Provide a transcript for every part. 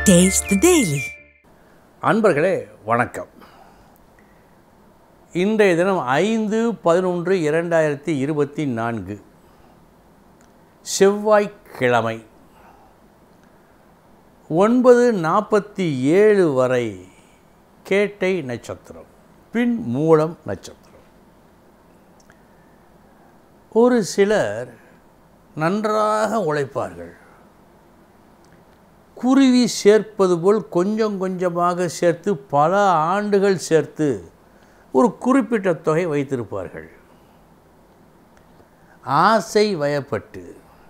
Taste the Daily. அன்பர்களே வணக்கம் இன்றைய தினம் ஐந்து பதினொன்று இரண்டாயிரத்தி இருபத்தி நான்கு செவ்வாய்க்கிழமை ஒன்பது நாற்பத்தி ஏழு வரை கேட்டை நட்சத்திரம் பின் மூலம் நட்சத்திரம் ஒரு சிலர் நன்றாக உழைப்பார்கள் குருவி சேர்ப்பது போல் கொஞ்சம் கொஞ்சமாக சேர்த்து பல ஆண்டுகள் சேர்த்து ஒரு குறிப்பிட்ட தொகை வைத்திருப்பார்கள் ஆசை வயப்பட்டு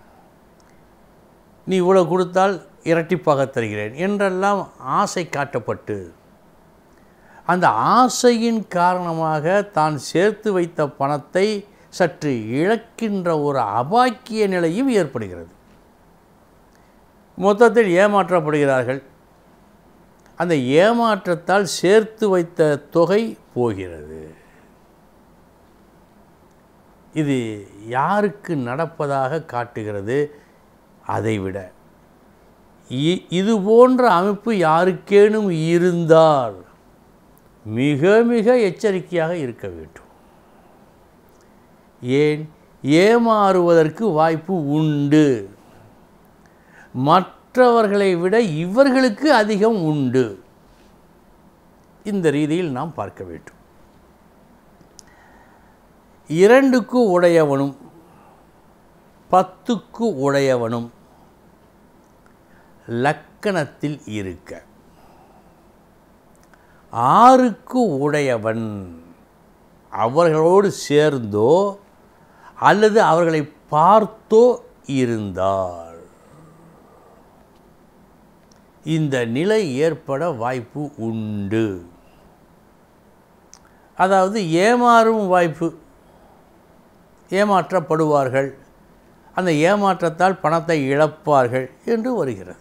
நீ இவ்வளோ கொடுத்தால் இரட்டிப்பாக தருகிறேன் என்றெல்லாம் ஆசை காட்டப்பட்டு அந்த ஆசையின் காரணமாக தான் சேர்த்து வைத்த பணத்தை சற்று இழக்கின்ற ஒரு அபாக்கிய நிலையும் ஏற்படுகிறது மொத்தத்தில் ஏமாற்றப்படுகிறார்கள் அந்த ஏமாற்றத்தால் சேர்த்து வைத்த தொகை போகிறது இது யாருக்கு நடப்பதாக காட்டுகிறது அதைவிட இ- இது போன்ற அமைப்பு யாருக்கேனும் இருந்தால் மிக மிக எச்சரிக்கையாக இருக்க வேண்டும் ஏன் ஏமாறுவதற்கு வாய்ப்பு உண்டு மற்றவர்களை விட இவர்களுக்கு அதிகம் உண்டு இந்த ரீதியில் நாம் பார்க்க வேண்டும் இரண்டுக்கு உடையவனும் பத்துக்கு உடையவனும் லக்கணத்தில் இருக்க ஆறுக்கு உடையவன் அவர்களோடு சேர்ந்தோ அல்லது அவர்களை பார்த்தோ இருந்தால் இந்த நிலை ஏற்பட வாய்ப்பு உண்டு அதாவது ஏமாறும் வாய்ப்பு ஏமாற்றப்படுவார்கள் அந்த ஏமாற்றத்தால் பணத்தை இழப்பார்கள் என்று வருகிறது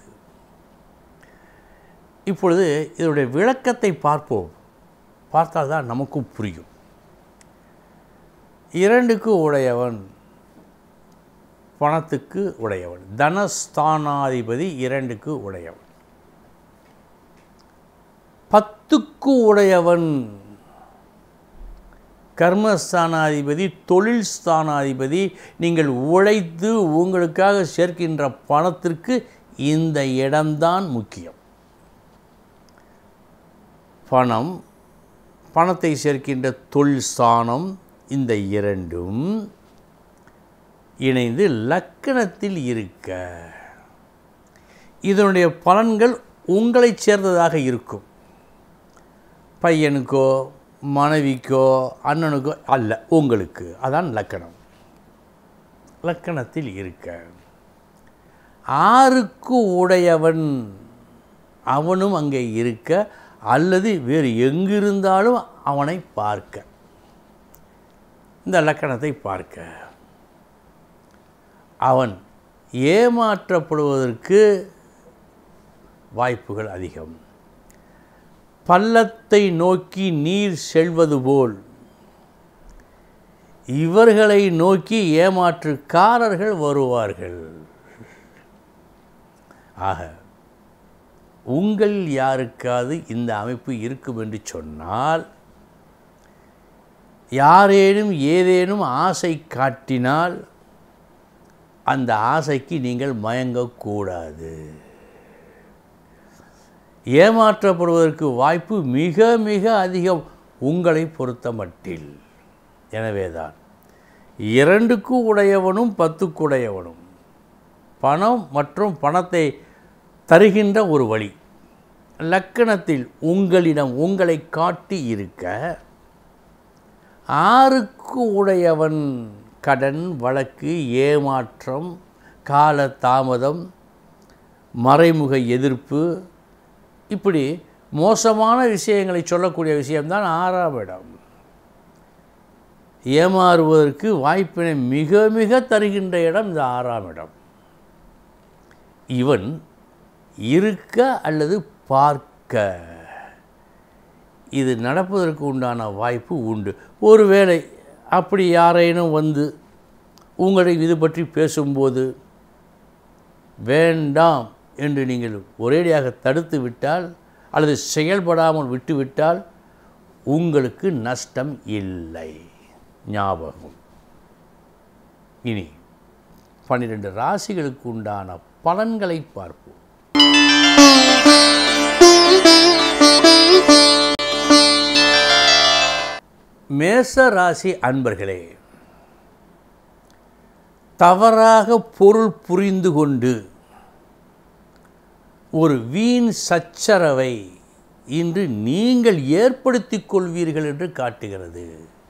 இப்பொழுது இதனுடைய விளக்கத்தை பார்ப்போம் பார்த்தால் தான் நமக்கும் புரியும் இரண்டுக்கு உடையவன் பணத்துக்கு உடையவன் தனஸ்தானாதிபதி இரண்டுக்கு உடையவன் பத்துக்கு உடையவன் கர்மஸ்தானாதிபதி தொழில் ஸ்தானாதிபதி நீங்கள் உழைத்து உங்களுக்காக சேர்க்கின்ற பணத்திற்கு இந்த இடம்தான் முக்கியம் பணம் பணத்தை சேர்க்கின்ற தொழில் ஸ்தானம் இந்த இரண்டும் இணைந்து லக்கணத்தில் இருக்க இதனுடைய பலன்கள் உங்களைச் சேர்ந்ததாக இருக்கும் பையனுக்கோ மனைவிக்கோ அண்ணனுக்கோ அல்ல உங்களுக்கு அதான் லக்கணம் லக்கணத்தில் இருக்க ஆறுக்கு உடையவன் அவனும் அங்கே இருக்க அல்லது வேறு எங்கிருந்தாலும் அவனை பார்க்க இந்த லக்கணத்தை பார்க்க அவன் ஏமாற்றப்படுவதற்கு வாய்ப்புகள் அதிகம் பள்ளத்தை நோக்கி நீர் செல்வது போல் இவர்களை நோக்கி ஏமாற்றுக்காரர்கள் வருவார்கள் ஆக உங்கள் யாருக்காவது இந்த அமைப்பு இருக்கும் என்று சொன்னால் யாரேனும் ஏதேனும் ஆசை காட்டினால் அந்த ஆசைக்கு நீங்கள் மயங்கக்கூடாது ஏமாற்றப்படுவதற்கு வாய்ப்பு மிக மிக அதிகம் உங்களை பொறுத்த மட்டில் எனவேதான் இரண்டுக்கு உடையவனும் பத்துக்கு உடையவனும் பணம் மற்றும் பணத்தை தருகின்ற ஒரு வழி லக்கணத்தில் உங்களிடம் உங்களை காட்டி இருக்க ஆறுக்கு உடையவன் கடன் வழக்கு ஏமாற்றம் கால தாமதம் மறைமுக எதிர்ப்பு இப்படி மோசமான விஷயங்களை சொல்லக்கூடிய விஷயம்தான் ஆறாம் இடம் ஏமாறுவதற்கு வாய்ப்பினை மிக மிக தருகின்ற இடம் இந்த ஆறாம் இடம் இவன் இருக்க அல்லது பார்க்க இது நடப்பதற்கு உண்டான வாய்ப்பு உண்டு ஒருவேளை அப்படி யாரேனும் வந்து உங்களை இது பற்றி பேசும்போது வேண்டாம் என்று நீங்கள் ஒரேடியாக தடுத்து விட்டால் அல்லது செயல்படாமல் விட்டுவிட்டால் உங்களுக்கு நஷ்டம் இல்லை ஞாபகம் இனி பன்னிரண்டு ராசிகளுக்கு உண்டான பலன்களை பார்ப்போம் மேச ராசி அன்பர்களே தவறாக பொருள் புரிந்து கொண்டு ஒரு வீண் சச்சரவை இன்று நீங்கள் ஏற்படுத்திக் கொள்வீர்கள் என்று காட்டுகிறது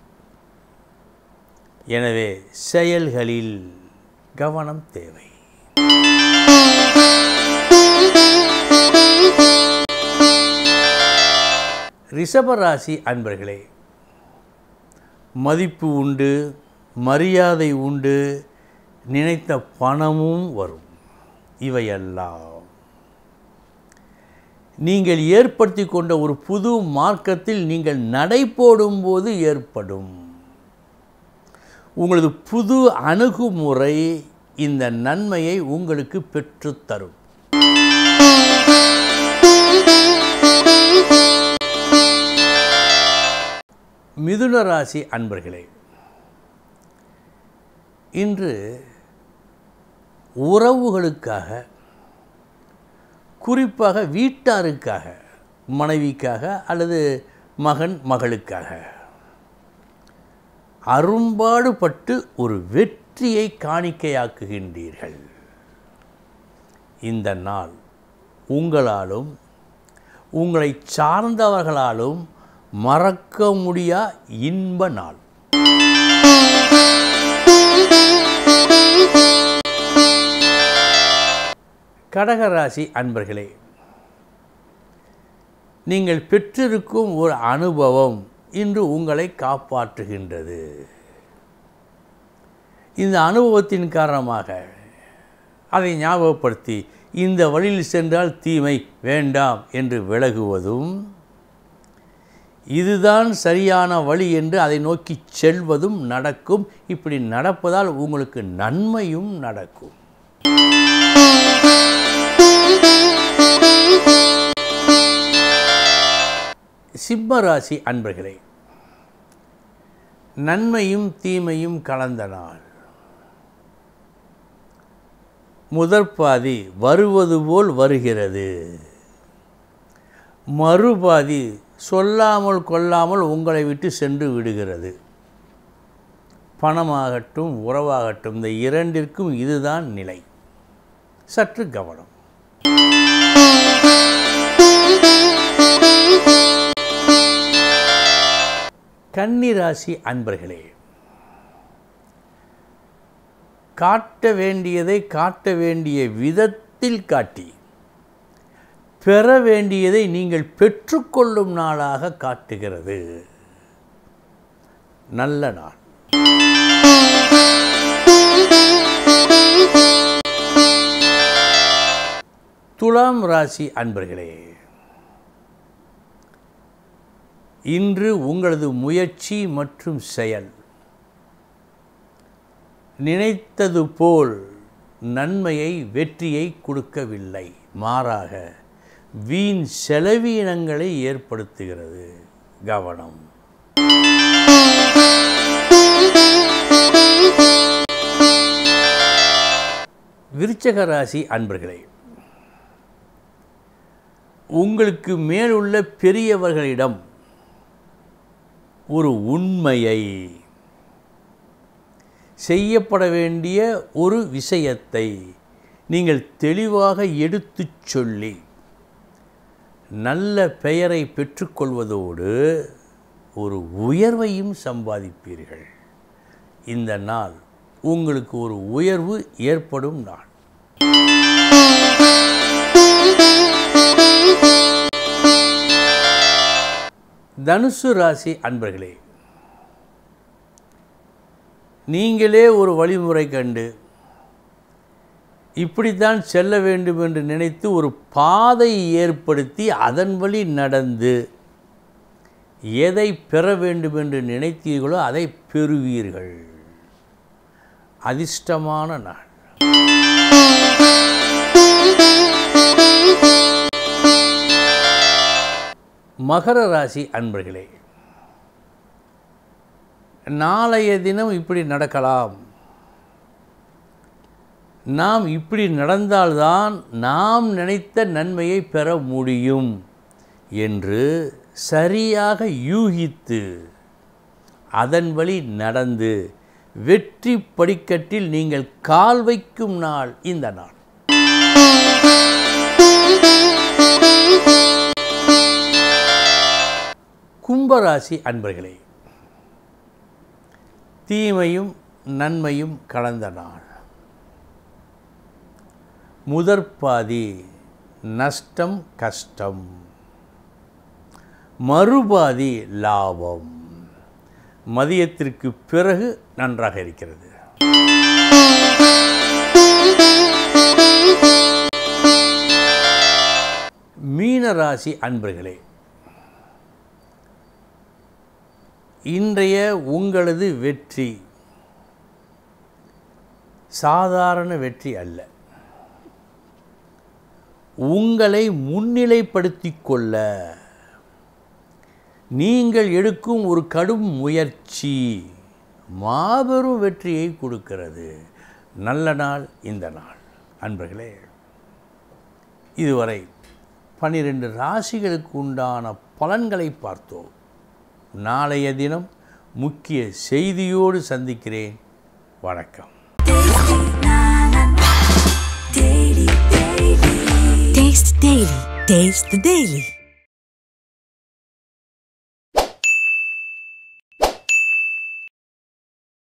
எனவே செயல்களில் கவனம் தேவை ரிஷபராசி அன்பர்களே மதிப்பு உண்டு மரியாதை உண்டு நினைத்த பணமும் வரும் இவையெல்லாம் நீங்கள் ஏற்படுத்தி கொண்ட ஒரு புது மார்க்கத்தில் நீங்கள் நடை போடும்போது ஏற்படும் உங்களது புது அணுகுமுறை இந்த நன்மையை உங்களுக்கு பெற்றுத்தரும் மிதுன ராசி அன்பர்களே இன்று உறவுகளுக்காக குறிப்பாக வீட்டாருக்காக மனைவிக்காக அல்லது மகன் மகளுக்காக அரும்பாடுபட்டு ஒரு வெற்றியை காணிக்கையாக்குகின்றீர்கள் இந்த நாள் உங்களாலும் உங்களை சார்ந்தவர்களாலும் மறக்க முடியா இன்ப நாள் கடகராசி அன்பர்களே நீங்கள் பெற்றிருக்கும் ஒரு அனுபவம் இன்று உங்களை காப்பாற்றுகின்றது இந்த அனுபவத்தின் காரணமாக அதை ஞாபகப்படுத்தி இந்த வழியில் சென்றால் தீமை வேண்டாம் என்று விலகுவதும் இதுதான் சரியான வழி என்று அதை நோக்கி செல்வதும் நடக்கும் இப்படி நடப்பதால் உங்களுக்கு நன்மையும் நடக்கும் சிம்ம ராசி அன்பர்களே நன்மையும் தீமையும் கலந்த நாள் முதற்பாதி வருவது போல் வருகிறது மறுபாதி சொல்லாமல் கொள்ளாமல் உங்களை விட்டு சென்று விடுகிறது பணமாகட்டும் உறவாகட்டும் இந்த இரண்டிற்கும் இதுதான் நிலை சற்று கவனம் கன்னிராசி அன்பர்களே காட்ட வேண்டியதை காட்ட வேண்டிய விதத்தில் காட்டி பெற வேண்டியதை நீங்கள் பெற்றுக்கொள்ளும் நாளாக காட்டுகிறது நல்ல நாள் துலாம் ராசி அன்பர்களே இன்று உங்களது முயற்சி மற்றும் செயல் நினைத்தது போல் நன்மையை வெற்றியை கொடுக்கவில்லை மாறாக வீண் செலவீனங்களை ஏற்படுத்துகிறது கவனம் விருச்சக ராசி அன்பர்களே உங்களுக்கு மேலுள்ள பெரியவர்களிடம் ஒரு உண்மையை செய்யப்பட வேண்டிய ஒரு விஷயத்தை நீங்கள் தெளிவாக எடுத்துச் சொல்லி நல்ல பெயரை பெற்றுக்கொள்வதோடு ஒரு உயர்வையும் சம்பாதிப்பீர்கள் இந்த நாள் உங்களுக்கு ஒரு உயர்வு ஏற்படும் நாள் தனுசு ராசி அன்பர்களே நீங்களே ஒரு வழிமுறை கண்டு இப்படித்தான் செல்ல வேண்டும் என்று நினைத்து ஒரு பாதை ஏற்படுத்தி அதன் வழி நடந்து எதை பெற வேண்டும் என்று நினைத்தீர்களோ அதை பெறுவீர்கள் அதிர்ஷ்டமான நாள் மகர ராசி அன்பர்களே நாளைய தினம் இப்படி நடக்கலாம் நாம் இப்படி நடந்தால்தான் நாம் நினைத்த நன்மையை பெற முடியும் என்று சரியாக யூகித்து அதன் வழி நடந்து வெற்றி படிக்கட்டில் நீங்கள் கால் வைக்கும் நாள் இந்த நாள் கும்பராசி அன்பர்களே தீமையும் நன்மையும் கலந்த நாள் முதற்பாதி நஷ்டம் கஷ்டம் மறுபாதி லாபம் மதியத்திற்கு பிறகு நன்றாக இருக்கிறது மீனராசி அன்பர்களே இன்றைய உங்களது வெற்றி சாதாரண வெற்றி அல்ல உங்களை முன்னிலைப்படுத்திக் கொள்ள நீங்கள் எடுக்கும் ஒரு கடும் முயற்சி மாபெரும் வெற்றியை கொடுக்கிறது நல்ல நாள் இந்த நாள் அன்பர்களே இதுவரை பன்னிரெண்டு ராசிகளுக்கு உண்டான பலன்களை பார்த்தோம் நாளைய தினம் முக்கிய செய்தியோடு சந்திக்கிறேன் வணக்கம் Taste Daily. Taste the Daily.